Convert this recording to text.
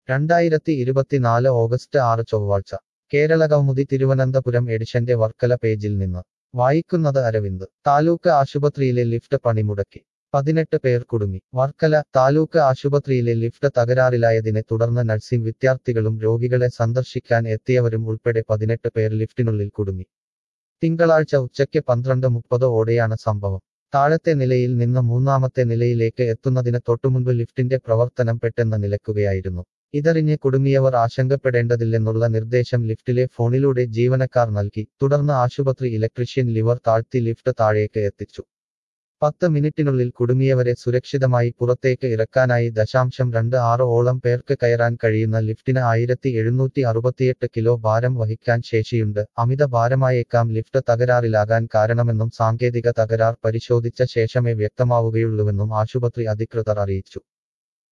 രണ്ടായിരത്തി ഇരുപത്തിനാല് ഓഗസ്റ്റ് ആറ് ചൊവ്വാഴ്ച കേരള കൗമുദി തിരുവനന്തപുരം എഡിഷന്റെ വർക്കല പേജിൽ നിന്ന് വായിക്കുന്നത് അരവിന്ദ് താലൂക്ക് ആശുപത്രിയിലെ ലിഫ്റ്റ് പണിമുടക്കി പതിനെട്ട് പേർ കുടുങ്ങി വർക്കല താലൂക്ക് ആശുപത്രിയിലെ ലിഫ്റ്റ് തകരാറിലായതിനെ തുടർന്ന് നഴ്സിംഗ് വിദ്യാർത്ഥികളും രോഗികളെ സന്ദർശിക്കാൻ എത്തിയവരും ഉൾപ്പെടെ പതിനെട്ട് പേർ ലിഫ്റ്റിനുള്ളിൽ കുടുങ്ങി തിങ്കളാഴ്ച ഉച്ചയ്ക്ക് പന്ത്രണ്ട് മുപ്പത് ഓടെയാണ് സംഭവം താഴത്തെ നിലയിൽ നിന്ന് മൂന്നാമത്തെ നിലയിലേക്ക് എത്തുന്നതിന് തൊട്ടുമുൻപ് ലിഫ്റ്റിന്റെ പ്രവർത്തനം പെട്ടെന്ന് നിലയ്ക്കുകയായിരുന്നു ഇതറിഞ്ഞ് കുടുങ്ങിയവർ ആശങ്കപ്പെടേണ്ടതില്ലെന്നുള്ള നിർദ്ദേശം ലിഫ്റ്റിലെ ഫോണിലൂടെ ജീവനക്കാർ നൽകി തുടർന്ന് ആശുപത്രി ഇലക്ട്രീഷ്യൻ ലിവർ താഴ്ത്തി ലിഫ്റ്റ് താഴേക്ക് എത്തിച്ചു പത്ത് മിനിറ്റിനുള്ളിൽ കുടുങ്ങിയവരെ സുരക്ഷിതമായി പുറത്തേക്ക് ഇറക്കാനായി ദശാംശം രണ്ട് ആറ് ഓളം പേർക്ക് കയറാൻ കഴിയുന്ന ലിഫ്റ്റിന് ആയിരത്തി എഴുന്നൂറ്റി അറുപത്തിയെട്ട് കിലോ ഭാരം വഹിക്കാൻ ശേഷിയുണ്ട് അമിത ഭാരമായേക്കാം ലിഫ്റ്റ് തകരാറിലാകാൻ കാരണമെന്നും സാങ്കേതിക തകരാർ പരിശോധിച്ച ശേഷമേ വ്യക്തമാവുകയുള്ളൂവെന്നും ആശുപത്രി അധികൃതർ അറിയിച്ചു